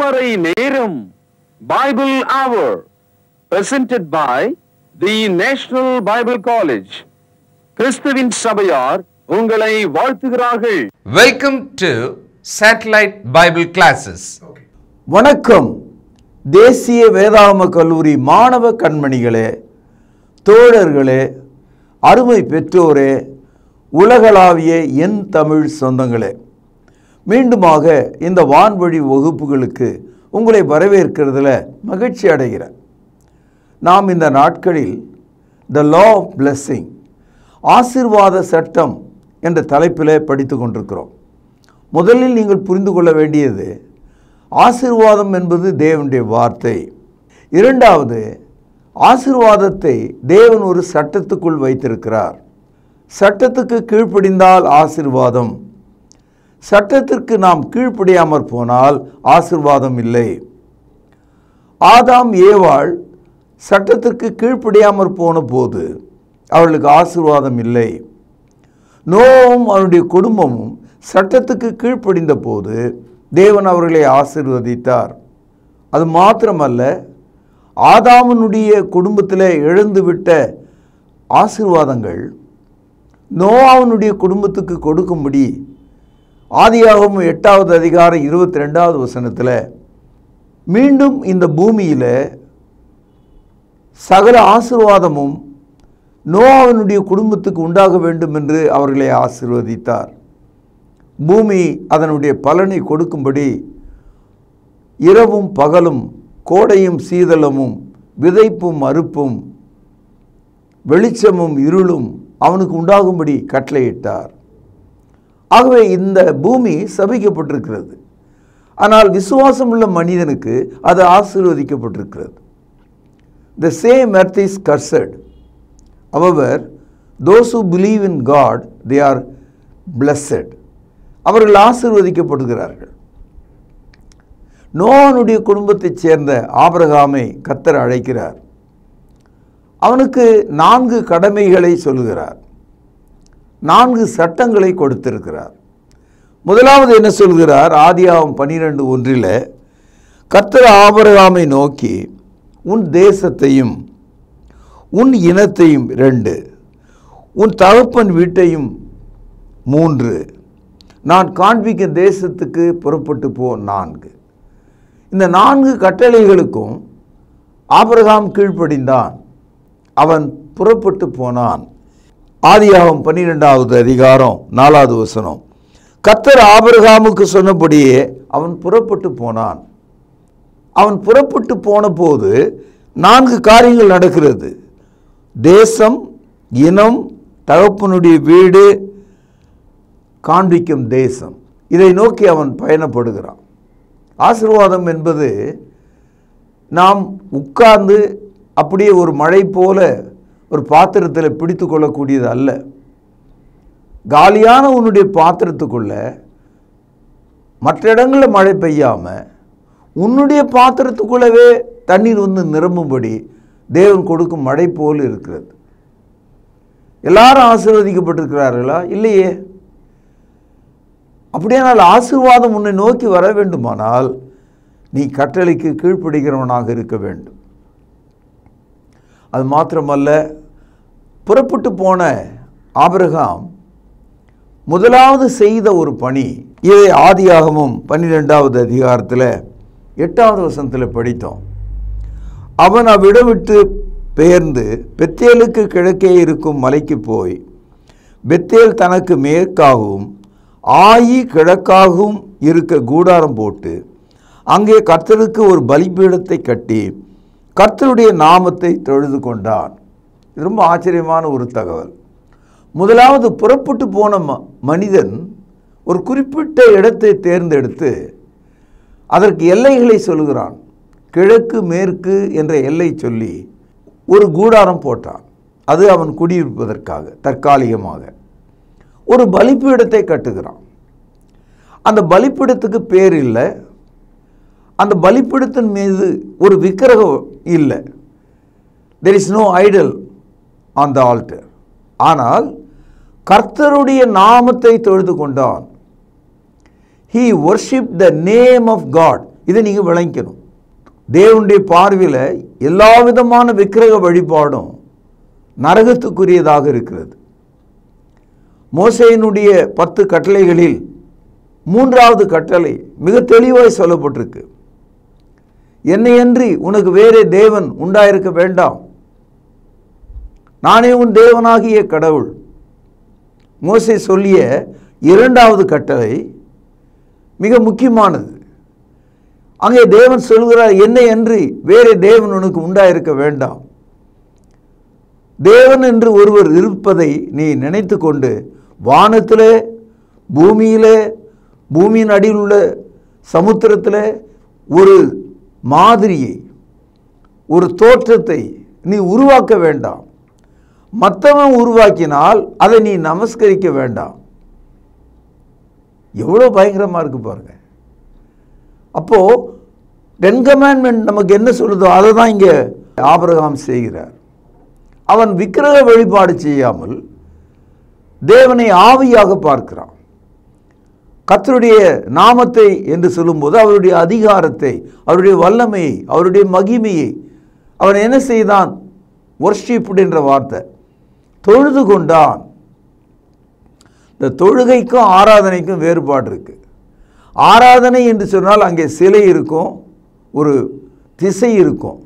திருமறை நேரம் பைபிள் அவர் presented by the national Bible college கிறிஸ்துவின் சபையார் உங்களை வாழ்த்துகிறார்கள் Welcome to Satellite Bible Classes. வணக்கம் தேசிய வேதாகம கல்லூரி மாணவ கண்மணிகளே தோழர்களே அருமை பெற்றோரே உலகளாவிய என் தமிழ் சொந்தங்களே மீண்டுமாக இந்த வான்வழி வகுப்புகளுக்கு உங்களை வரவேற்கிறதுல மகிழ்ச்சி அடைகிறேன் நாம் இந்த நாட்களில் த லா ஆஃப் பிளெஸ்ஸிங் ஆசீர்வாத சட்டம் என்ற தலைப்பிலே படித்து கொண்டிருக்கிறோம் முதலில் நீங்கள் புரிந்து கொள்ள வேண்டியது ஆசீர்வாதம் என்பது தேவனுடைய வார்த்தை இரண்டாவது ஆசீர்வாதத்தை தேவன் ஒரு சட்டத்துக்குள் வைத்திருக்கிறார் சட்டத்துக்கு கீழ்ப்படிந்தால் ஆசீர்வாதம் சட்டத்திற்கு நாம் கீழ்ப்படியாமற் போனால் ஆசீர்வாதம் இல்லை ஆதாம் ஏவாள் சட்டத்திற்கு கீழ்ப்படியாமற் போன போது அவர்களுக்கு ஆசீர்வாதம் இல்லை நோவும் அவருடைய குடும்பமும் சட்டத்துக்கு கீழ்ப்படிந்த போது தேவன் அவர்களை ஆசீர்வதித்தார் அது மாத்திரமல்ல ஆதாமனுடைய குடும்பத்தில் இழந்துவிட்ட ஆசீர்வாதங்கள் நோவாவனுடைய குடும்பத்துக்கு கொடுக்கும்படி ஆதியாகமும் எட்டாவது அதிகாரம் இருபத்தி ரெண்டாவது வசனத்தில் மீண்டும் இந்த பூமியில் சகல ஆசீர்வாதமும் நோவாவினுடைய குடும்பத்துக்கு உண்டாக வேண்டும் என்று அவர்களை ஆசீர்வதித்தார் பூமி அதனுடைய பலனை கொடுக்கும்படி இரவும் பகலும் கோடையும் சீதளமும் விதைப்பும் அறுப்பும் வெளிச்சமும் இருளும் அவனுக்கு உண்டாகும்படி கட்டளையிட்டார் ஆகவே இந்த பூமி சபிக்கப்பட்டிருக்கிறது ஆனால் விசுவாசம் உள்ள மனிதனுக்கு அது ஆசீர்வதிக்கப்பட்டிருக்கிறது the same earth is cursed however those who believe in god they are blessed அவர்கள் ஆசீர்வதிக்கப்படுகிறார்கள் நோவனுடைய குடும்பத்தைச் சேர்ந்த ஆபிரகாமை கத்தர் அழைக்கிறார் அவனுக்கு நான்கு கடமைகளை சொல்லுகிறார் நான்கு சட்டங்களை கொடுத்திருக்கிறார் முதலாவது என்ன சொல்கிறார் ஆதியாகம் பனிரெண்டு ஒன்றில் கர்த்தர் ஆபரகாமை நோக்கி உன் தேசத்தையும் உன் இனத்தையும் ரெண்டு உன் தகப்பன் வீட்டையும் மூன்று நான் காண்பிக்கும் தேசத்துக்கு புறப்பட்டு போ நான்கு இந்த நான்கு கட்டளைகளுக்கும் ஆபிரகாம் கீழ்ப்படிந்தான் அவன் புறப்பட்டு போனான் ஆதியாகம் பன்னிரெண்டாவது அதிகாரம் நாலாவது வசனம் கத்தர் ஆபிரகாமுக்கு சொன்னபடியே அவன் புறப்பட்டு போனான் அவன் புறப்பட்டு போன போது நான்கு காரியங்கள் நடக்கிறது தேசம் இனம் தகப்பனுடைய வீடு காண்பிக்கும் தேசம் இதை நோக்கி அவன் பயணப்படுகிறான் ஆசீர்வாதம் என்பது நாம் உட்கார்ந்து அப்படியே ஒரு மழை போல ஒரு பாத்திரத்தில் பிடித்து கொள்ளக்கூடியது அல்ல காலியான உன்னுடைய பாத்திரத்துக்குள்ள மற்ற இடங்களில் மழை பெய்யாமல் உன்னுடைய பாத்திரத்துக்குள்ளவே தண்ணீர் வந்து நிரம்பும்படி தேவன் கொடுக்கும் மழை போல் இருக்கிறது எல்லாரும் ஆசீர்வதிக்கப்பட்டிருக்கிறார்களா இல்லையே அப்படியானால் ஆசீர்வாதம் உன்னை நோக்கி வர வேண்டுமானால் நீ கட்டளைக்கு கீழ்ப்படுகிறவனாக இருக்க வேண்டும் அது மாத்திரமல்ல புறப்பட்டு போன ஆபிரகாம் முதலாவது செய்த ஒரு பணி இதை ஆதியாகமும் பன்னிரெண்டாவது அதிகாரத்தில் எட்டாவது வசனத்தில் படித்தோம் அவன் அவ்விடம் விட்டு பெயர்ந்து பெத்தேலுக்கு கிழக்கே இருக்கும் மலைக்கு போய் பெத்தேல் தனக்கு மேற்காகவும் ஆயி கிழக்காகவும் இருக்க கூடாரம் போட்டு அங்கே கர்த்தருக்கு ஒரு பலிபீடத்தை கட்டி கர்த்தருடைய நாமத்தை தொழுது கொண்டான் இது ரொம்ப ஆச்சரியமான ஒரு தகவல் முதலாவது புறப்பட்டு போன ம மனிதன் ஒரு குறிப்பிட்ட இடத்தை தேர்ந்தெடுத்து அதற்கு எல்லைகளை சொல்லுகிறான் கிழக்கு மேற்கு என்ற எல்லை சொல்லி ஒரு கூடாரம் போட்டான் அது அவன் குடியிருப்பதற்காக தற்காலிகமாக ஒரு பலிப்பீடத்தை கட்டுகிறான் அந்த பலிப்பீடத்துக்கு பேர் இல்லை அந்த பலிப்பீடத்தின் மீது ஒரு விக்கிரகம் இல்லை there is no idol on the altar ஆனால் கர்த்தருடைய நாமத்தை தொழுது கொண்டான் he worshipped the name of God இதை நீங்கள் விளங்கிக்கணும் தேவனுடைய பார்வையில் எல்லா விதமான விக்கிரக வழிபாடும் நரகத்துக்குரியதாக இருக்கிறது மோசையினுடைய பத்து கட்டளைகளில் மூன்றாவது கட்டளை மிக தெளிவாய் சொல்லப்பட்டிருக்கு என்னையன்றி உனக்கு வேறே தேவன் உண்டாயிருக்க வேண்டாம் நானே உன் தேவனாகிய கடவுள் மோசே சொல்லிய இரண்டாவது கட்டளை மிக முக்கியமானது அங்கே தேவன் சொல்கிறார் என்னை அன்றி வேறே தேவன் உனக்கு உண்டாயிருக்க வேண்டாம் தேவன் என்று ஒருவர் இருப்பதை நீ நினைத்து கொண்டு வானத்திலே பூமியிலே பூமியின் அடியில் உள்ள சமுத்திரத்தில் ஒரு மாதிரியை ஒரு தோற்றத்தை நீ உருவாக்க வேண்டாம் மற்றவன் உருவாக்கினால் அதை நீ நமஸ்கரிக்க வேண்டாம் எவ்வளோ பயங்கரமாக இருக்கு பாருங்க அப்போ டென் கமாண்ட்மெண்ட் நமக்கு என்ன சொல்லுதோ அதை தான் இங்கே ஆபிரகாம் செய்கிறார் அவன் விக்கிரக வழிபாடு செய்யாமல் தேவனை ஆவியாக பார்க்கிறான் கர்த்தருடைய நாமத்தை என்று சொல்லும்போது அவருடைய அதிகாரத்தை அவருடைய வல்லமையை அவருடைய மகிமையை அவன் என்ன செய்தான் ஒர்ஷிப்டு என்ற வார்த்தை தொழுது கொண்டான் இந்த தொழுகைக்கும் ஆராதனைக்கும் வேறுபாடு இருக்கு ஆராதனை என்று சொன்னால் அங்கே சிலை இருக்கும் ஒரு திசை இருக்கும்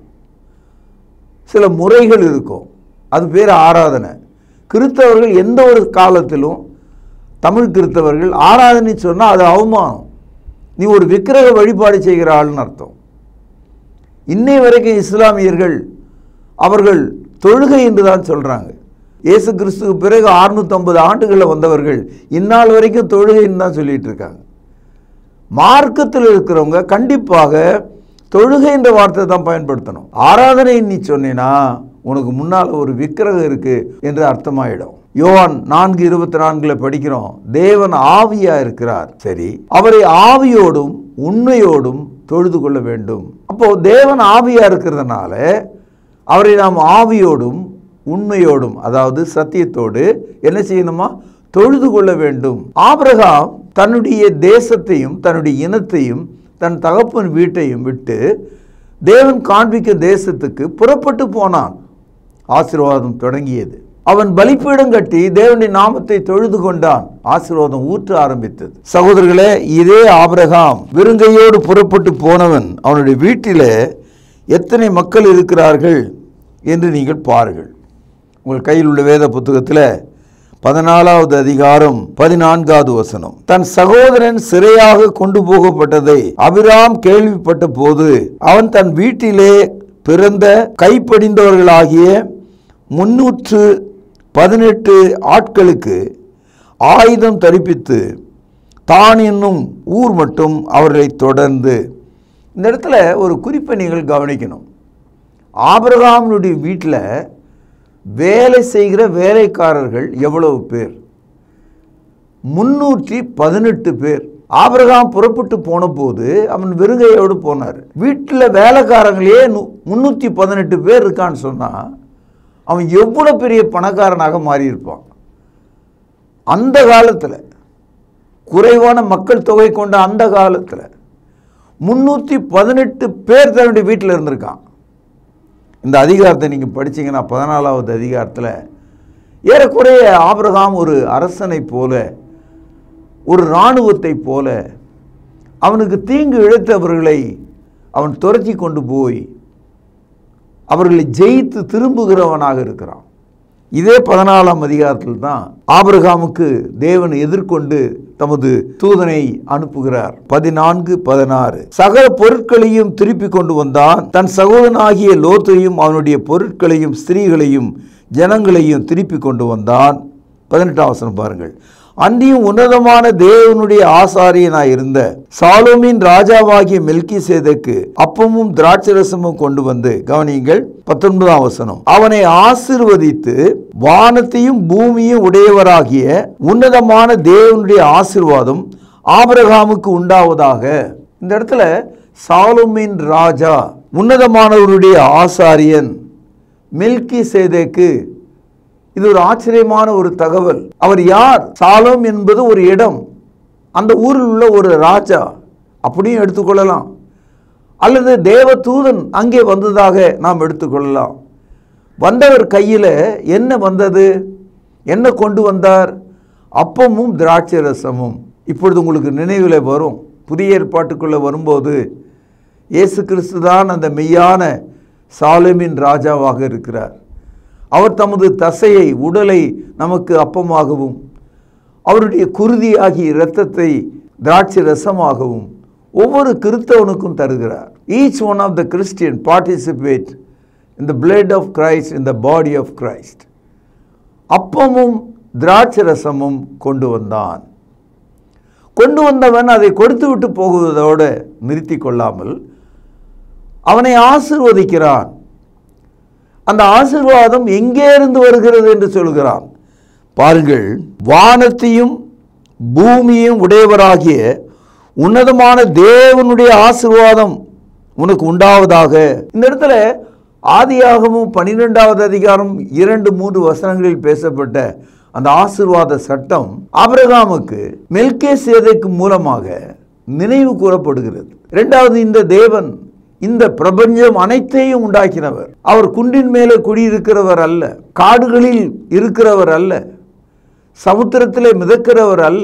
சில முறைகள் இருக்கும் அது பேர் ஆராதனை கிறிஸ்தவர்கள் எந்த ஒரு காலத்திலும் தமிழ் கிறிஸ்தவர்கள் ஆராதனை சொன்னால் அது அவமானம் நீ ஒரு விக்கிரக வழிபாடு செய்கிற ஆள்னு அர்த்தம் இன்னை வரைக்கும் இஸ்லாமியர்கள் அவர்கள் தொழுகை என்று தான் சொல்கிறாங்க இயேசு கிறிஸ்துக்கு பிறகு 650 ஆண்டுகளில் வந்தவர்கள் இந்நாள் வரைக்கும் தொழுகைன்னு தான் சொல்லிட்டு இருக்காங்க மார்க்கத்தில் இருக்கிறவங்க கண்டிப்பாக தொழுகை என்ற வார்த்தை தான் பயன்படுத்தணும் ஆராதனை நீ சொன்னீன்னா உனக்கு முன்னால் ஒரு விக்கிரகம் இருக்கு என்று அர்த்தமாயிடும் யோவான் நான்கு இருபத்தி நான்குல படிக்கிறோம் தேவன் ஆவியா இருக்கிறார் சரி அவரை ஆவியோடும் உண்மையோடும் தொழுது கொள்ள வேண்டும் அப்போ தேவன் ஆவியா இருக்கிறதுனால அவரை நாம் ஆவியோடும் உண்மையோடும் அதாவது சத்தியத்தோடு என்ன செய்யணுமா தொழுது கொள்ள வேண்டும் ஆபிரகாம் தன்னுடைய தேசத்தையும் தன்னுடைய இனத்தையும் தன் தகப்பன் வீட்டையும் விட்டு தேவன் காண்பிக்கும் தேசத்துக்கு புறப்பட்டு போனான் ஆசீர்வாதம் தொடங்கியது அவன் பலிப்பீடம் கட்டி தேவனுடைய நாமத்தை தொழுது கொண்டான் ஆசீர்வாதம் ஊற்ற ஆரம்பித்தது சகோதரர்களே இதே ஆபிரகாம் விருங்கையோடு புறப்பட்டு போனவன் அவனுடைய வீட்டிலே எத்தனை மக்கள் இருக்கிறார்கள் என்று நீங்கள் பாருங்கள் உங்கள் கையில் உள்ள வேத புத்தகத்தில் பதினாலாவது அதிகாரம் பதினான்காவது வசனம் தன் சகோதரன் சிறையாக கொண்டு போகப்பட்டதை அபிராம் கேள்விப்பட்ட போது அவன் தன் வீட்டிலே பிறந்த கைப்படிந்தவர்களாகிய முன்னூற்று பதினெட்டு ஆட்களுக்கு ஆயுதம் தரிப்பித்து தான் என்னும் ஊர் மட்டும் அவர்களை தொடர்ந்து இந்த இடத்துல ஒரு குறிப்பை நீங்கள் கவனிக்கணும் ஆபிரகாமனுடைய வீட்டில் வேலை செய்கிற வேலைக்காரர்கள் எவ்வளவு பேர் முன்னூற்றி பதினெட்டு பேர் ஆபிரகாம் புறப்பட்டு போன போது அவன் வெறுங்கையோடு போனார் வீட்டில் வேலைக்காரங்களே முன்னூற்றி பதினெட்டு பேர் இருக்கான்னு சொன்னால் அவன் எவ்வளோ பெரிய பணக்காரனாக மாறியிருப்பான் அந்த காலத்தில் குறைவான மக்கள் தொகை கொண்ட அந்த காலத்தில் முன்னூற்றி பதினெட்டு பேர் தன்னுடைய வீட்டில் இருந்திருக்கான் இந்த அதிகாரத்தை நீங்கள் படிச்சீங்கன்னா பதினாலாவது அதிகாரத்தில் ஏறக்குறைய ஆபிரகாம் ஒரு அரசனைப் போல ஒரு இராணுவத்தைப் போல அவனுக்கு தீங்கு இழைத்தவர்களை அவன் துரத்தி கொண்டு போய் அவர்களை ஜெயித்து திரும்புகிறவனாக இருக்கிறான் இதே பதினாலாம் அதிகாரத்தில் தான் ஆபிரகாமுக்கு தேவன் எதிர்கொண்டு தமது தூதனை அனுப்புகிறார் பதினான்கு பதினாறு சகல பொருட்களையும் திருப்பி கொண்டு வந்தான் தன் சகோதரனாகிய லோத்தையும் அவனுடைய பொருட்களையும் ஸ்திரீகளையும் ஜனங்களையும் திருப்பி கொண்டு வந்தான் பதினெட்டாம் வசனம் பாருங்கள் அன்றியும் உன்னதமான தேவனுடைய ஆசாரியனாய் இருந்த சாலோமின் ராஜாவாகிய மெல்கி சேதக்கு அப்பமும் திராட்சரசமும் கொண்டு வந்து கவனியுங்கள் பத்தொன்பதாம் வசனம் அவனை ஆசிர்வதித்து வானத்தையும் பூமியும் உடையவராகிய உன்னதமான தேவனுடைய ஆசிர்வாதம் ஆபிரகாமுக்கு உண்டாவதாக இந்த இடத்துல சாலோமின் ராஜா உன்னதமானவருடைய ஆசாரியன் மில்கி சேதேக்கு இது ஒரு ஆச்சரியமான ஒரு தகவல் அவர் யார் சாலோம் என்பது ஒரு இடம் அந்த ஊரில் உள்ள ஒரு ராஜா அப்படியும் எடுத்துக்கொள்ளலாம் அல்லது தேவ தூதன் அங்கே வந்ததாக நாம் எடுத்துக்கொள்ளலாம் வந்தவர் கையில் என்ன வந்தது என்ன கொண்டு வந்தார் அப்பமும் திராட்சை ரசமும் இப்பொழுது உங்களுக்கு நினைவில் வரும் புதிய ஏற்பாட்டுக்குள்ளே வரும்போது இயேசு கிறிஸ்து தான் அந்த மெய்யான சாலேமின் ராஜாவாக இருக்கிறார் அவர் தமது தசையை உடலை நமக்கு அப்பமாகவும் அவருடைய குருதியாகிய இரத்தத்தை திராட்சை ரசமாகவும் ஒவ்வொரு கிறிஸ்தவனுக்கும் தருகிறார் each one of the Christian participate in the blood of Christ in the body of Christ அப்பமும் திராட்சை ரசமும் கொண்டு வந்தான் கொண்டு வந்தவன் அதை கொடுத்து விட்டு போகுவதோடு நிறுத்தி கொள்ளாமல் அவனை ஆசிர்வதிக்கிறான் அந்த ஆசிர்வாதம் எங்கே இருந்து வருகிறது என்று சொல்கிறான் பாருங்கள் வானத்தையும் பூமியும் உடையவராகிய உன்னதமான தேவனுடைய ஆசிர்வாதம் உனக்கு உண்டாவதாக இந்த இடத்துல ஆதியாகமும் பன்னிரெண்டாவது அதிகாரம் இரண்டு மூன்று வசனங்களில் பேசப்பட்ட அந்த ஆசிர்வாத சட்டம் ஆபிரகாமுக்கு மெல்கே சேதைக்கு மூலமாக நினைவு கூறப்படுகிறது இரண்டாவது இந்த தேவன் இந்த பிரபஞ்சம் அனைத்தையும் உண்டாக்கினவர் அவர் குன்றின் மேலே குடியிருக்கிறவர் அல்ல காடுகளில் இருக்கிறவர் அல்ல சமுத்திரத்திலே மிதக்கிறவர் அல்ல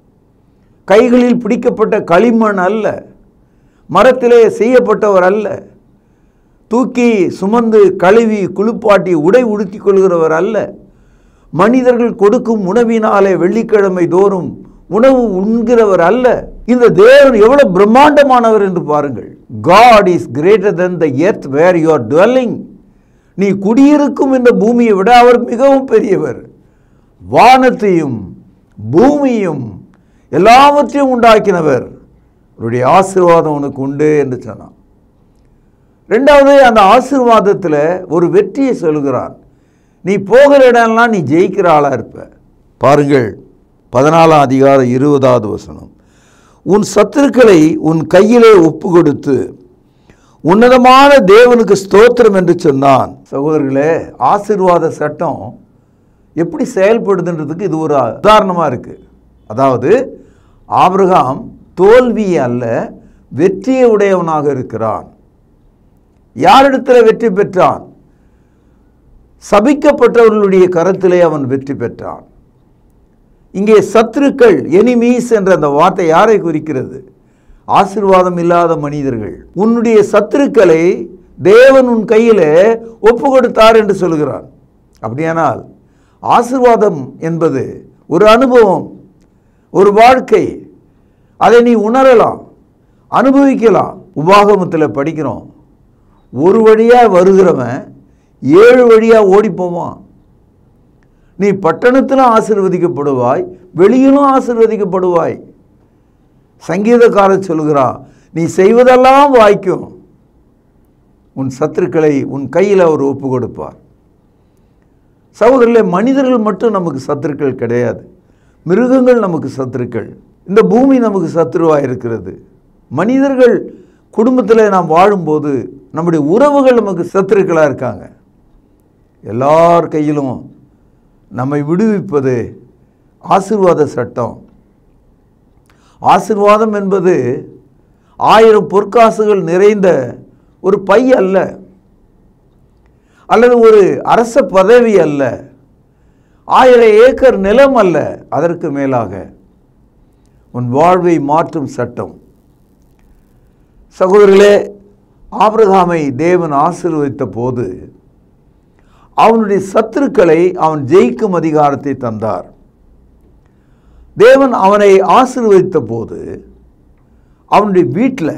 கைகளில் பிடிக்கப்பட்ட களிமண் அல்ல மரத்திலே செய்யப்பட்டவர் அல்ல தூக்கி சுமந்து கழுவி குளிப்பாட்டி உடை உடுத்திக் கொள்கிறவர் அல்ல மனிதர்கள் கொடுக்கும் உணவினாலே வெள்ளிக்கிழமை தோறும் உணவு உண்கிறவர் அல்ல இந்த தேவன் எவ்வளவு பிரம்மாண்டமானவர் என்று பாருங்கள் God is greater than the earth where you are dwelling நீ குடியிருக்கும் இந்த பூமியை விட அவர் மிகவும் பெரியவர் வானத்தையும் பூமியும் எல்லாவற்றையும் உண்டாக்கினவர் அவருடைய ஆசீர்வாதம் உனக்கு உண்டு என்று சொன்னான் ரெண்டாவது அந்த ஆசீர்வாதத்தில் ஒரு வெற்றியை சொல்கிறான் நீ போகிற இடம்லாம் நீ ஜெயிக்கிற ஆளாக இருப்ப பாருங்கள் பதினாலாம் அதிகாரம் இருபதாவது வசனம் உன் சத்துருக்களை உன் கையிலே ஒப்பு கொடுத்து உன்னதமான தேவனுக்கு ஸ்தோத்திரம் என்று சொன்னான் சகோதரர்களே ஆசீர்வாத சட்டம் எப்படி செயல்படுதுன்றதுக்கு இது ஒரு உதாரணமாக இருக்குது அதாவது ஆபிரகாம் தோல்வி அல்ல வெற்றியை உடையவனாக இருக்கிறான் யாரிடத்தில் வெற்றி பெற்றான் சபிக்கப்பட்டவர்களுடைய கரத்திலே அவன் வெற்றி பெற்றான் இங்கே சத்துருக்கள் எனிமீஸ் என்ற அந்த வார்த்தை யாரை குறிக்கிறது ஆசீர்வாதம் இல்லாத மனிதர்கள் உன்னுடைய சத்துருக்களை தேவன் உன் கையிலே ஒப்பு கொடுத்தார் என்று சொல்கிறான் அப்படியானால் ஆசீர்வாதம் என்பது ஒரு அனுபவம் ஒரு வாழ்க்கை அதை நீ உணரலாம் அனுபவிக்கலாம் உபாகமத்தில் படிக்கிறோம் ஒரு வழியாக வருகிறவன் ஏழு வழியாக ஓடி போவான் நீ பட்டணத்திலும் ஆசீர்வதிக்கப்படுவாய் வெளியிலும் ஆசீர்வதிக்கப்படுவாய் சங்கீதக்காரர் சொல்கிறான் நீ செய்வதெல்லாம் வாய்க்கும் உன் சத்துருக்களை உன் கையில் அவர் ஒப்பு கொடுப்பார் சகோதரர்களே மனிதர்கள் மட்டும் நமக்கு சத்துருக்கள் கிடையாது மிருகங்கள் நமக்கு சத்துருக்கள் இந்த பூமி நமக்கு சத்துருவாக இருக்கிறது மனிதர்கள் குடும்பத்தில் நாம் வாழும்போது நம்முடைய உறவுகள் நமக்கு சத்துருக்களாக இருக்காங்க எல்லார் கையிலும் நம்மை விடுவிப்பது ஆசீர்வாத சட்டம் ஆசீர்வாதம் என்பது ஆயிரம் பொற்காசுகள் நிறைந்த ஒரு பை அல்ல அல்லது ஒரு அரச பதவி அல்ல ஆயிரம் ஏக்கர் நிலம் அல்ல அதற்கு மேலாக உன் வாழ்வை மாற்றும் சட்டம் சகோதரர்களே ஆபிரகாமை தேவன் ஆசீர்வதித்த போது அவனுடைய சத்துருக்களை அவன் ஜெயிக்கும் அதிகாரத்தை தந்தார் தேவன் அவனை ஆசீர்வதித்த போது அவனுடைய வீட்டில்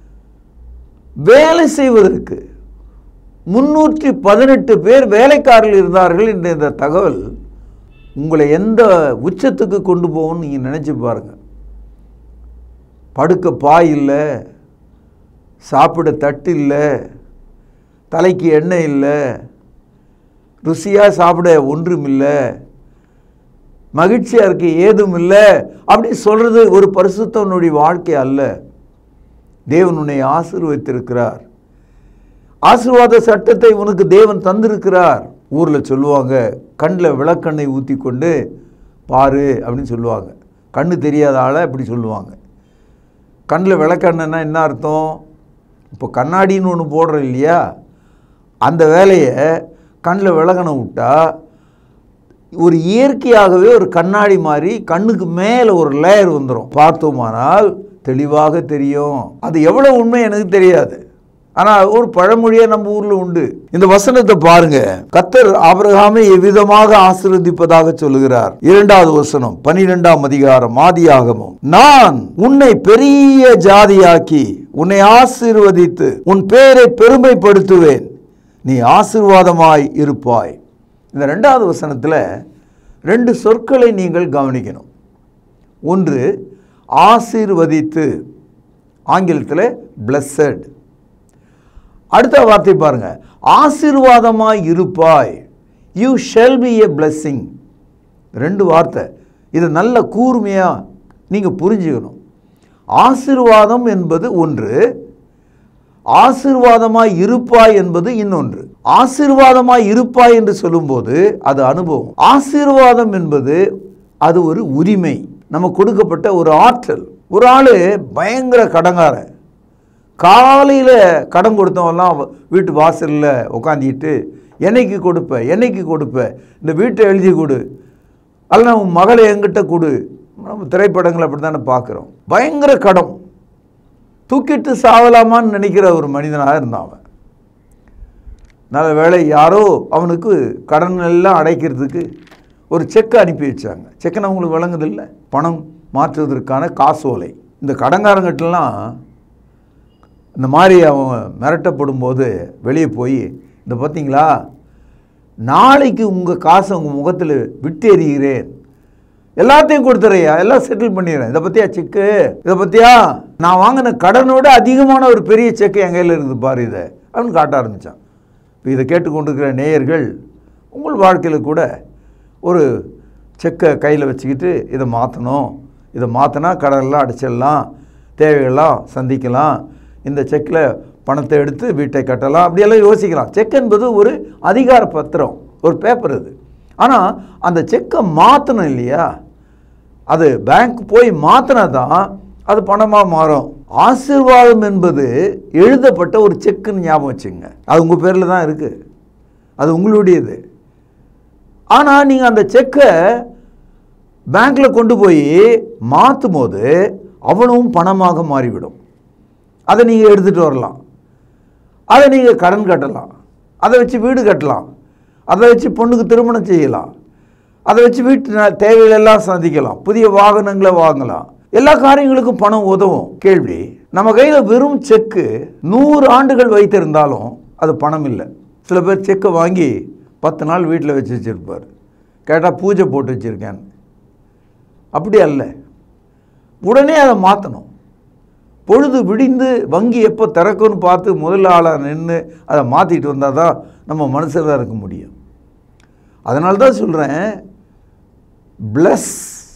வேலை செய்வதற்கு முன்னூற்றி பதினெட்டு பேர் வேலைக்காரர்கள் இருந்தார்கள் என்ற இந்த தகவல் உங்களை எந்த உச்சத்துக்கு கொண்டு போகும்னு நீங்கள் நினச்சி பாருங்கள் படுக்க பாய் இல்லை சாப்பிட தட்டு இல்லை தலைக்கு எண்ணெய் இல்லை ருசியாக சாப்பிட ஒன்றும் இல்லை மகிழ்ச்சியாக இருக்க ஏதும் இல்லை அப்படி சொல்கிறது ஒரு பரிசுத்தவனுடைய வாழ்க்கை அல்ல தேவன் உன்னை ஆசீர்வதித்திருக்கிறார் ஆசீர்வாத சட்டத்தை உனக்கு தேவன் தந்திருக்கிறார் ஊரில் சொல்லுவாங்க கண்ணில் விளக்கெண்ணெய் ஊற்றி கொண்டு பாரு அப்படின்னு சொல்லுவாங்க கண்ணு தெரியாத ஆளை அப்படி சொல்லுவாங்க கண்ணில் விளக்கெண்ணெய்னா என்ன அர்த்தம் இப்போ கண்ணாடின்னு ஒன்று போடுறோம் இல்லையா அந்த வேலையை கண்ணில் விலகணம் விட்டா ஒரு இயற்கையாகவே ஒரு கண்ணாடி மாதிரி கண்ணுக்கு மேலே ஒரு லேயர் வந்துடும் பார்த்தோமானால் தெளிவாக தெரியும் அது எவ்வளோ உண்மை எனக்கு தெரியாது ஆனால் ஒரு பழமொழியே நம்ம ஊரில் உண்டு இந்த வசனத்தை பாருங்க கத்தர் ஆபிரகாமை எவ்விதமாக ஆசீர்வதிப்பதாக சொல்லுகிறார் இரண்டாவது வசனம் பனிரெண்டாம் அதிகாரம் ஆதியாகமம் நான் உன்னை பெரிய ஜாதியாக்கி உன்னை ஆசீர்வதித்து உன் பேரை பெருமைப்படுத்துவேன் நீ ஆசீர்வாதமாய் இருப்பாய் இந்த ரெண்டாவது வசனத்தில் ரெண்டு சொற்களை நீங்கள் கவனிக்கணும் ஒன்று ஆசீர்வதித்து ஆங்கிலத்தில் blessed அடுத்த வார்த்தை பாருங்க ஆசீர்வாதமாய் இருப்பாய் you shall be a blessing ரெண்டு வார்த்தை இது நல்ல கூர்மையாக நீங்கள் புரிஞ்சுக்கணும் ஆசீர்வாதம் என்பது ஒன்று ஆசீர்வாதமாய் இருப்பாய் என்பது இன்னொன்று ஆசீர்வாதமாய் இருப்பாய் என்று சொல்லும்போது அது அனுபவம் ஆசீர்வாதம் என்பது அது ஒரு உரிமை நமக்கு கொடுக்கப்பட்ட ஒரு ஆற்றல் ஒரு ஆள் பயங்கர கடங்காரன் காலையில் கடன் கொடுத்தவன்லாம் அவ- வீட்டு வாசலில் உட்காந்துக்கிட்டு என்னைக்கு கொடுப்ப என்னைக்கு கொடுப்ப இந்த வீட்டை எழுதி கொடு அல்ல உன் மகளை என்கிட்ட கொடு நம்ம திரைப்படங்களை அப்படி தானே பார்க்குறோம் பயங்கர கடன் தூக்கிட்டு சாவலாமான்னு நினைக்கிற ஒரு மனிதனாக இருந்தான் அவன் நல்ல வேளை யாரோ அவனுக்கு கடன் எல்லாம் அடைக்கிறதுக்கு ஒரு செக்கை அனுப்பி வச்சாங்க செக்கனை அவங்களுக்கு வழங்குதில்ல பணம் மாற்றுவதற்கான காசோலை இந்த கடங்காரங்கிட்டலாம் இந்த மாதிரி அவன் மிரட்டப்படும் போது வெளியே போய் இந்த பார்த்தீங்களா நாளைக்கு உங்கள் காசை உங்கள் முகத்தில் விட்டு எறிகிறேன் எல்லாத்தையும் கொடுத்துறையா எல்லாம் செட்டில் பண்ணிடுறேன் இதை பற்றியா செக்கு இதை பற்றியா நான் வாங்கின கடனோட அதிகமான ஒரு பெரிய செக்கு என் கையில் இருக்குது பாரு இதை அப்படின்னு காட்ட ஆரம்பித்தான் இப்போ இதை கேட்டுக்கொண்டிருக்கிற நேயர்கள் உங்கள் வாழ்க்கையில் கூட ஒரு செக்கை கையில் வச்சுக்கிட்டு இதை மாற்றணும் இதை மாற்றினா கடனெல்லாம் அடிச்சிடலாம் தேவைகள்லாம் சந்திக்கலாம் இந்த செக்கில் பணத்தை எடுத்து வீட்டை கட்டலாம் அப்படியெல்லாம் யோசிக்கலாம் செக் என்பது ஒரு அதிகார பத்திரம் ஒரு பேப்பர் இது ஆனால் அந்த செக்கை மாற்றணும் இல்லையா அது பேங்க் போய் மாற்றினா தான் அது பணமாக மாறும் ஆசீர்வாதம் என்பது எழுதப்பட்ட ஒரு செக்குன்னு ஞாபகம் வச்சுங்க அது உங்கள் பேரில் தான் இருக்குது அது உங்களுடையது ஆனால் நீங்கள் அந்த செக்கை பேங்க்கில் கொண்டு போய் மாற்றும் போது அவனும் பணமாக மாறிவிடும் அதை நீங்கள் எடுத்துகிட்டு வரலாம் அதை நீங்கள் கடன் கட்டலாம் அதை வச்சு வீடு கட்டலாம் அதை வச்சு பொண்ணுக்கு திருமணம் செய்யலாம் அதை வச்சு வீட்டு ந- தேவைகளெல்லாம் சந்திக்கலாம் புதிய வாகனங்களை வாங்கலாம் எல்லா காரியங்களுக்கும் பணம் உதவும் கேள்வி நம்ம கையில் வெறும் செக்கு நூறு ஆண்டுகள் வைத்திருந்தாலும் அது பணம் இல்லை சில பேர் செக்கை வாங்கி பத்து நாள் வீட்டில் வச்சு வச்சுருப்பார் கேட்டால் பூஜை போட்டு வச்சுருக்கேன் அப்படி அல்ல உடனே அதை மாற்றணும் பொழுது விடிந்து வங்கி எப்போ திறக்கும்னு பார்த்து முதல் ஆளாக நின்று அதை மாற்றிட்டு வந்தால் தான் நம்ம மனுஷராக இருக்க முடியும் அதனால தான் சொல்கிறேன் bless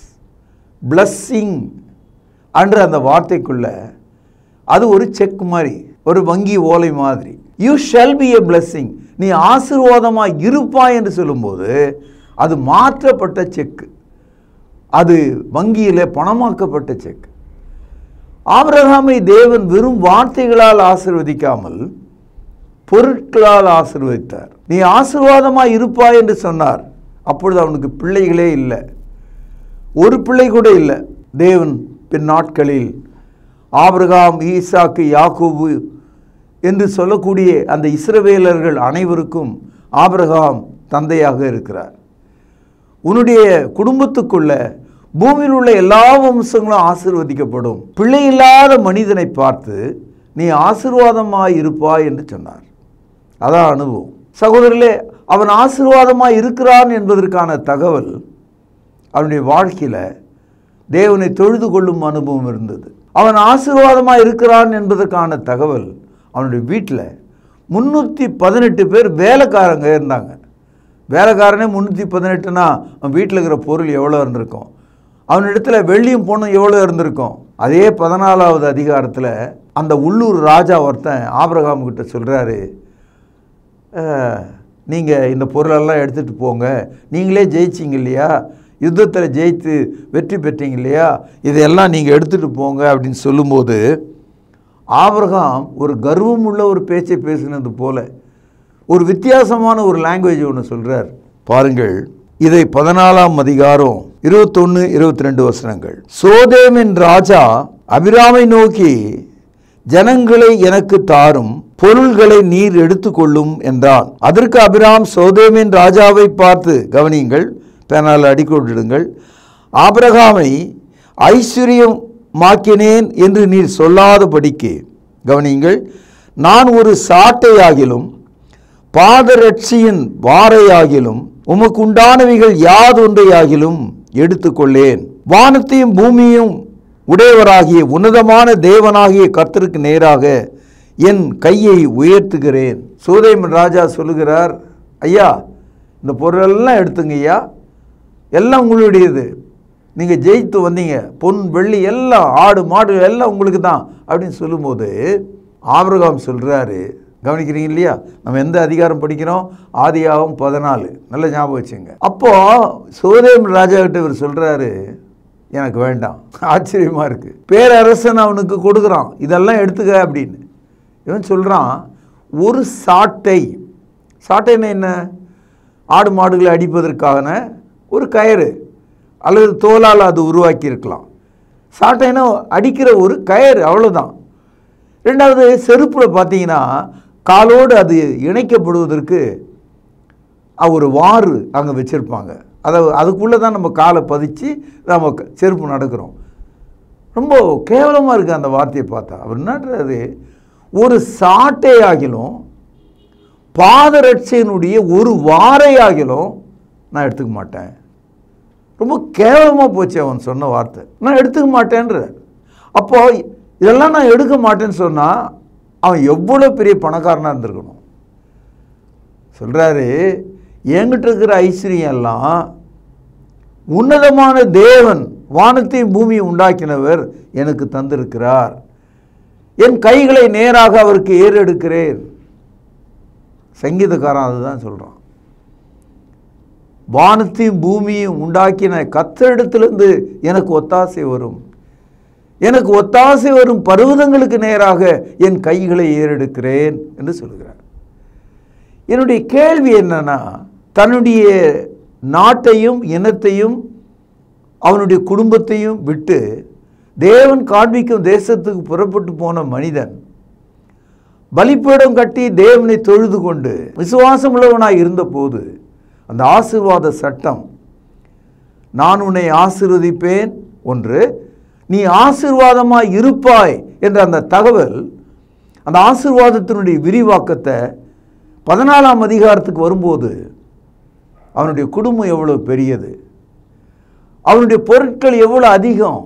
blessing என்ற அந்த வார்த்தைக்குள்ள அது ஒரு செக் மாதிரி ஒரு வங்கி ஓலை மாதிரி you shall be a blessing நீ ஆசீர்வாதமாக இருப்பாய் என்று சொல்லும்போது அது மாற்றப்பட்ட செக் அது வங்கியில் பணமாக்கப்பட்ட செக் ஆபிரகாமை தேவன் வெறும் வார்த்தைகளால் ஆசீர்வதிக்காமல் பொருட்களால் ஆசீர்வதித்தார் நீ ஆசீர்வாதமாய் இருப்பாய் என்று சொன்னார் அப்பொழுது அவனுக்கு பிள்ளைகளே இல்லை ஒரு பிள்ளை கூட இல்லை தேவன் பின் நாட்களில் ஆபிரகாம் ஈசாக்கு யாக்கோபு என்று சொல்லக்கூடிய அந்த இஸ்ரவேலர்கள் அனைவருக்கும் ஆபிரகாம் தந்தையாக இருக்கிறார் உன்னுடைய குடும்பத்துக்குள்ள பூமியில் உள்ள எல்லா வம்சங்களும் ஆசீர்வதிக்கப்படும் பிள்ளை இல்லாத மனிதனை பார்த்து நீ ஆசீர்வாதமாய் இருப்பாய் என்று சொன்னார் அதான் அனுபவம் சகோதரர்களே அவன் ஆசீர்வாதமாய் இருக்கிறான் என்பதற்கான தகவல் அவனுடைய வாழ்க்கையில் தேவனை தொழுது கொள்ளும் அனுபவம் இருந்தது அவன் ஆசீர்வாதமாக இருக்கிறான் என்பதற்கான தகவல் அவனுடைய வீட்டில் முந்நூற்றி பதினெட்டு பேர் வேலைக்காரங்க இருந்தாங்க வேலைக்காரனே முந்நூற்றி பதினெட்டுனா அவன் வீட்டில் இருக்கிற பொருள் எவ்வளோ இருந்திருக்கும் அவனிடத்துல வெள்ளியும் பொண்ணும் எவ்வளோ இருந்திருக்கும் அதே பதினாலாவது அதிகாரத்தில் அந்த உள்ளூர் ராஜா ஒருத்தன் ஆபிரகாம் கிட்ட சொல்கிறாரு நீங்கள் இந்த பொருளெல்லாம் எடுத்துகிட்டு போங்க நீங்களே ஜெயிச்சிங்க இல்லையா யுத்தத்தில் ஜெயித்து வெற்றி பெற்றீங்க இல்லையா இதையெல்லாம் நீங்கள் எடுத்துகிட்டு போங்க அப்படின்னு சொல்லும்போது ஆபிரகாம் ஒரு கர்வம் உள்ள ஒரு பேச்சை பேசினது போல ஒரு வித்தியாசமான ஒரு லாங்குவேஜ் ஒன்று சொல்றார் பாருங்கள் இதை பதினாலாம் அதிகாரம் இருபத்தொன்னு இருபத்தி ரெண்டு வசனங்கள் சோதேமின் ராஜா அபிராமை நோக்கி ஜனங்களை எனக்கு தாரும் பொருள்களை நீர் எடுத்துக்கொள்ளும் என்றான் அதற்கு அபிராம் சோதேமின் ராஜாவை பார்த்து கவனியுங்கள் பேனால் அடிக்கொண்டிடுங்கள் ஆபிரகாமை ஐஸ்வர்யமாக்கினேன் என்று நீர் சொல்லாதபடிக்கு கவனியுங்கள் நான் ஒரு சாட்டையாகிலும் பாதரட்சியின் வாரையாகிலும் உமக்கு உண்டானவைகள் யாதொன்றையாகிலும் எடுத்துக்கொள்ளேன் வானத்தையும் பூமியும் உடையவராகிய உன்னதமான தேவனாகிய கர்த்தருக்கு நேராக என் கையை உயர்த்துகிறேன் சூதைமன் ராஜா சொல்லுகிறார் ஐயா இந்த பொருளெல்லாம் எடுத்துங்க ஐயா எல்லாம் உங்களுடையது நீங்கள் ஜெயித்து வந்தீங்க பொன் வெள்ளி எல்லாம் ஆடு மாடு எல்லாம் உங்களுக்கு தான் அப்படின்னு சொல்லும்போது ஆபிரகாம் சொல்கிறாரு கவனிக்கிறீங்க இல்லையா நம்ம எந்த அதிகாரம் படிக்கிறோம் ஆதியாகம் பதினாலு நல்ல ஞாபகம் வச்சுங்க அப்போ சோதேம் ராஜா கிட்ட இவர் சொல்கிறாரு எனக்கு வேண்டாம் ஆச்சரியமாக இருக்குது பேரரசன் அவனுக்கு கொடுக்குறான் இதெல்லாம் எடுத்துக்க அப்படின்னு இவன் சொல்கிறான் ஒரு சாட்டை சாட்டைன்னா என்ன ஆடு மாடுகளை அடிப்பதற்கான ஒரு கயிறு அல்லது தோலால் அது உருவாக்கி இருக்கலாம் சாட்டைனா அடிக்கிற ஒரு கயிறு அவ்வளோதான் ரெண்டாவது செருப்பில் பார்த்தீங்கன்னா காலோடு அது இணைக்கப்படுவதற்கு அ- ஒரு வாறு அங்கே வச்சுருப்பாங்க அதை அதுக்குள்ளே தான் நம்ம காலை பதிச்சு நம்ம க- செருப்பு நடக்கிறோம் ரொம்ப கேவலமாக இருக்குது அந்த வார்த்தையை பார்த்தா அவர் என்னன்றது ஒரு சாட்டையாகிலும் பாதரட்சையினுடைய ஒரு வாரையாகிலும் நான் எடுத்துக்க மாட்டேன் ரொம்ப கேவலமாக போச்சு அவன் சொன்ன வார்த்தை நான் எடுத்துக்க மாட்டேன்ற அப்போ இதெல்லாம் நான் எடுக்க மாட்டேன்னு சொன்னால் அவன் எவ்வளோ பெரிய பணக்காரனாக இருந்திருக்கணும் சொல்கிறாரு என்கிட்ட இருக்கிற ஐஸ்வர்யம் எல்லாம் உன்னதமான தேவன் வானத்தையும் பூமியை உண்டாக்கினவர் எனக்கு தந்திருக்கிறார் என் கைகளை நேராக அவருக்கு ஏறெடுக்கிறேன் சங்கீதக்காரன் அதுதான் சொல்கிறான் வானத்தையும் பூமியும் உண்டாக்கின கத்தரிடத்திலிருந்து எனக்கு ஒத்தாசை வரும் எனக்கு ஒத்தாசை வரும் பர்வதங்களுக்கு நேராக என் கைகளை ஏறெடுக்கிறேன் என்று சொல்கிறார் என்னுடைய கேள்வி என்னன்னா தன்னுடைய நாட்டையும் இனத்தையும் அவனுடைய குடும்பத்தையும் விட்டு தேவன் காண்பிக்கும் தேசத்துக்கு புறப்பட்டு போன மனிதன் பலிப்பீடம் கட்டி தேவனை தொழுது கொண்டு விசுவாசம் உள்ளவனாய் இருந்தபோது அந்த ஆசீர்வாத சட்டம் நான் உன்னை ஆசீர்வதிப்பேன் ஒன்று நீ ஆசீர்வாதமாய் இருப்பாய் என்ற அந்த தகவல் அந்த ஆசீர்வாதத்தினுடைய விரிவாக்கத்தை பதினாலாம் அதிகாரத்துக்கு வரும்போது அவனுடைய குடும்பம் எவ்வளோ பெரியது அவனுடைய பொருட்கள் எவ்வளோ அதிகம்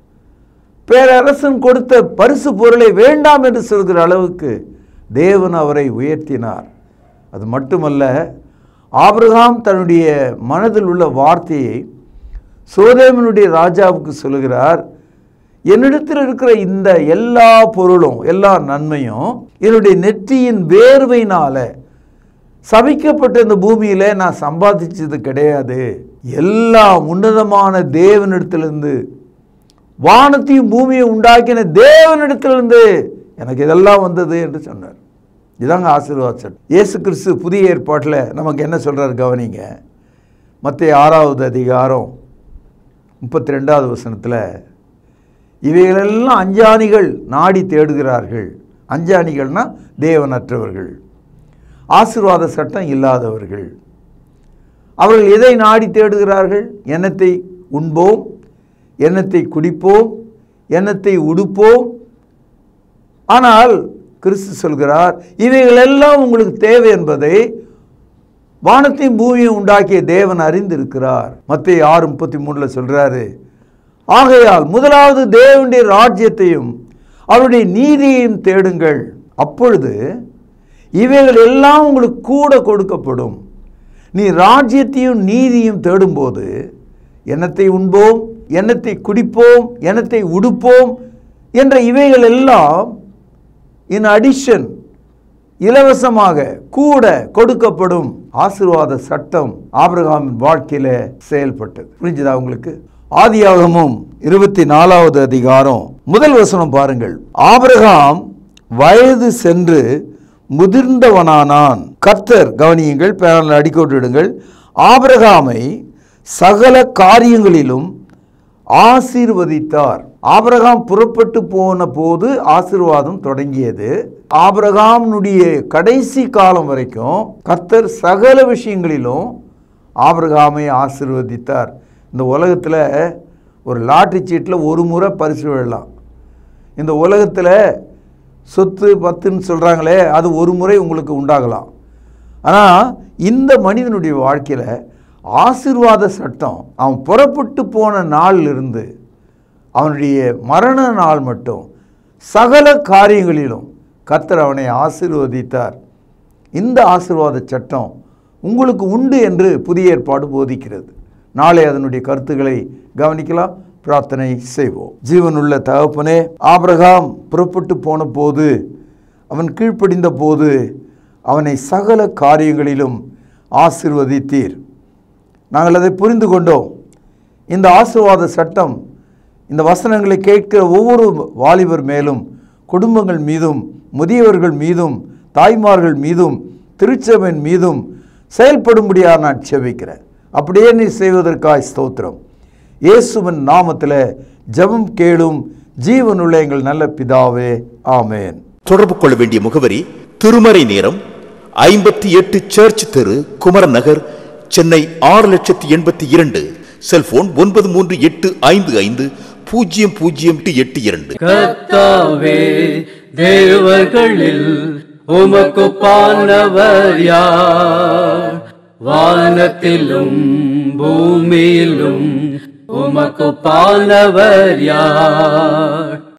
பேரரசன் கொடுத்த பரிசு பொருளை வேண்டாம் என்று சொல்கிற அளவுக்கு தேவன் அவரை உயர்த்தினார் அது மட்டுமல்ல ஆபிரகாம் தன்னுடைய மனதில் உள்ள வார்த்தையை சோதேமனுடைய ராஜாவுக்கு சொல்லுகிறார் என்னிடத்தில் இருக்கிற இந்த எல்லா பொருளும் எல்லா நன்மையும் என்னுடைய நெற்றியின் வேர்வையினால சபிக்கப்பட்ட இந்த பூமியில நான் சம்பாதிச்சது கிடையாது எல்லாம் உன்னதமான தேவனிடத்திலிருந்து வானத்தையும் பூமியை உண்டாக்கின தேவனிடத்திலிருந்து எனக்கு இதெல்லாம் வந்தது என்று சொன்னார் இதாங்க ஆசீர்வாத சட்டம் இயேசு கிறிஸ்து புதிய ஏற்பாட்டில் நமக்கு என்ன சொல்றாரு கவனிங்க மத்திய ஆறாவது அதிகாரம் முப்பத்தி ரெண்டாவது வசனத்தில் இவைகளெல்லாம் அஞ்சாணிகள் நாடி தேடுகிறார்கள் அஞ்சாணிகள்னா தேவனற்றவர்கள் ஆசீர்வாத சட்டம் இல்லாதவர்கள் அவர்கள் எதை நாடி தேடுகிறார்கள் எண்ணத்தை உண்போம் எண்ணத்தை குடிப்போம் எண்ணத்தை உடுப்போம் ஆனால் கிறிஸ்து சொல்கிறார் இவைகளெல்லாம் உங்களுக்கு தேவை என்பதை வானத்தையும் பூமியும் உண்டாக்கிய தேவன் அறிந்திருக்கிறார் மத்திய ஆறு முப்பத்தி மூணுல சொல்றாரு ஆகையால் முதலாவது தேவனுடைய ராஜ்யத்தையும் அவருடைய நீதியையும் தேடுங்கள் அப்பொழுது இவைகள் எல்லாம் உங்களுக்கு கூட கொடுக்கப்படும் நீ ராஜ்யத்தையும் நீதியும் தேடும்போது எண்ணத்தை உண்போம் எண்ணத்தை குடிப்போம் எண்ணத்தை உடுப்போம் என்ற இவைகள் எல்லாம் இன் அடிஷன் இலவசமாக கூட கொடுக்கப்படும் ஆசீர்வாத சட்டம் ஆபிரகாமின் வாழ்க்கையில செயல்பட்டது புரிஞ்சுதா உங்களுக்கு ஆதியாகமும் இருபத்தி நாலாவது அதிகாரம் முதல் வசனம் பாருங்கள் ஆபிரகாம் வயது சென்று முதிர்ந்தவனானான் கர்த்தர் கவனியுங்கள் பேனல் அடிக்கோட்டிடுங்கள் ஆபிரகாமை சகல காரியங்களிலும் ஆசீர்வதித்தார் ஆபிரகாம் புறப்பட்டு போன போது ஆசீர்வாதம் தொடங்கியது ஆபிரகாமுடைய கடைசி காலம் வரைக்கும் கர்த்தர் சகல விஷயங்களிலும் ஆபிரகாமை ஆசீர்வதித்தார் இந்த உலகத்தில் ஒரு லாட்டரி சீட்டில் ஒரு முறை பரிசு விழலாம் இந்த உலகத்தில் சொத்து பத்துன்னு சொல்கிறாங்களே அது ஒரு முறை உங்களுக்கு உண்டாகலாம் ஆனால் இந்த மனிதனுடைய வாழ்க்கையில் ஆசீர்வாத சட்டம் அவன் புறப்பட்டு போன நாளிலிருந்து அவனுடைய மரண நாள் மட்டும் சகல காரியங்களிலும் கர்த்தர் அவனை ஆசீர்வதித்தார் இந்த ஆசீர்வாத சட்டம் உங்களுக்கு உண்டு என்று புதிய ஏற்பாடு போதிக்கிறது நாளை அதனுடைய கருத்துக்களை கவனிக்கலாம் பிரார்த்தனை செய்வோம் ஜீவனுள்ள தகப்பனே ஆபிரகாம் புறப்பட்டு போன போது அவன் கீழ்ப்படிந்த போது அவனை சகல காரியங்களிலும் ஆசிர்வதித்தீர் நாங்கள் அதை புரிந்து கொண்டோம் இந்த ஆசீர்வாத சட்டம் இந்த வசனங்களை கேட்கிற ஒவ்வொரு வாலிபர் மேலும் குடும்பங்கள் மீதும் முதியவர்கள் மீதும் தாய்மார்கள் மீதும் திருச்சபையின் மீதும் செயல்படும்படியாக நான் செபிக்கிறேன் அப்படியே நீ செய்வதற்காய் ஸ்தோத்திரம் இயேசுவின் நாமத்தில் ஜெபம் கேளும் ஜீவனுள்ள எங்கள் நல்ல பிதாவே ஆமேன் தொடர்பு கொள்ள வேண்டிய முகவரி திருமறை நேரம் ஐம்பத்தி எட்டு சர்ச் தெரு குமரன் நகர் சென்னை ஆறு லட்சத்தி எண்பத்தி இரண்டு செல்போன் ஒன்பது மூன்று எட்டு ஐந்து ஐந்து பூஜ்ஜியம் பூஜ்ஜியம் எட்டு இரண்டு கர்த்தாவே தேவர்களில் உமக்குப்பானவர் யார் வானத்திலும் பூமியிலும் உமக்குப்பானவர் யார்